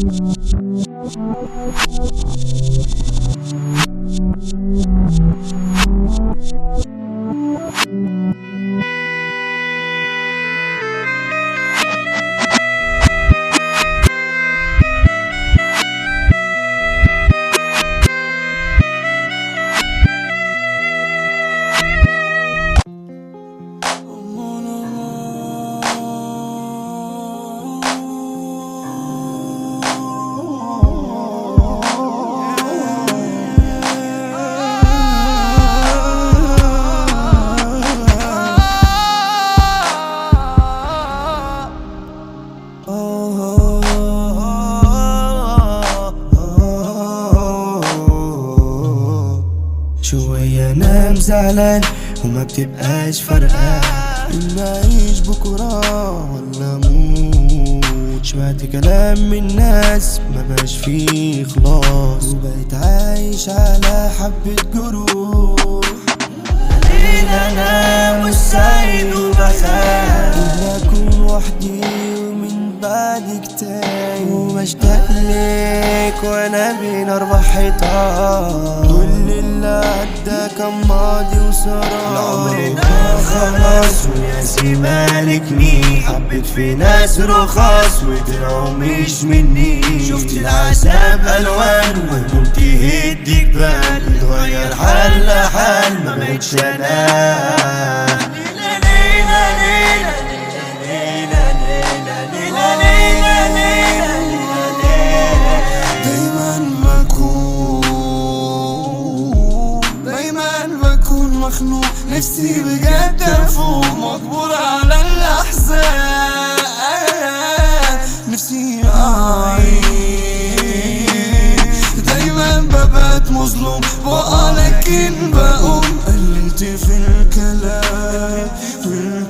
شوية انام زعلان وما بتبقاش فارقة نعيش بكرة ولا موت شبعت كلام من الناس ما بقاش فيه خلاص وبقيت عايش على حبة جروح ليل انا مش سعيد وبخاف اكون وحدي ومن بعدك تايه وبشتاق لك وانا بين اربع حيطان كل اللي عدى كان ماضي وسراب عمرنا خلاص وناسي مالك مين حبيت في ناس رخاص وطلعوا مش مني شفت العذاب الوان وهموم تهد جبال اتغير حال لحال ما بقتش انا دايما بكون دايما بكون مخنوق نفسي بجد افوق مجبور على الاحزان نفسي اعيش دايما ببات مظلوم بقى لكن بقوم قللت في الكلام في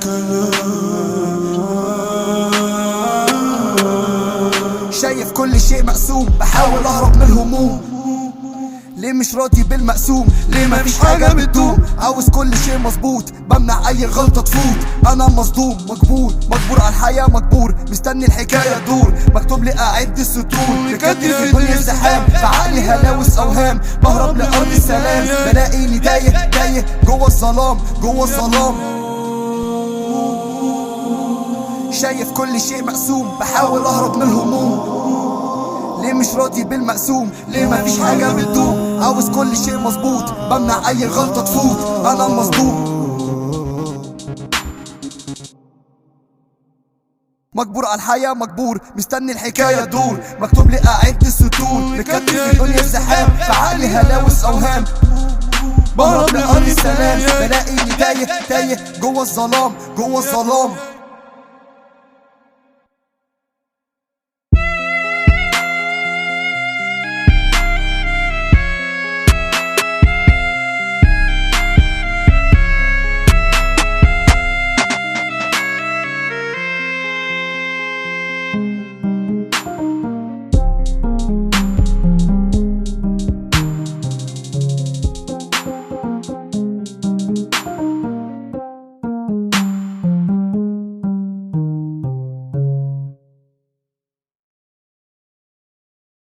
الكلام شايف كل شيء مقسوم بحاول اهرب من الهموم ليه مش راضي بالمقسوم ليه مفيش حاجة بتدوم عاوز كل شيء مظبوط بمنع اي غلطة تفوت انا مصدوم مجبور مجبور على الحياة مجبور مستني الحكاية تدور مكتوب لي اعد السطور لكتر في الدنيا زحام في عقلي هلاوس اوهام بهرب لارض السلام بلاقيني تايه تايه جوه الظلام جوه الظلام شايف كل شيء مقسوم بحاول اهرب من الهموم ليه مش راضي بالمقسوم ليه مفيش حاجة بتدوم عاوز كل شيء مظبوط بمنع اي غلطة تفوت انا مصدوم مجبور على الحياة مجبور مستني الحكاية تدور مكتوب لي اعد السطور لكتر في الدنيا زحام في عقلي هلاوس اوهام بهرب لأرض السلام بلاقيني تايه تايه جوه الظلام جوه الظلام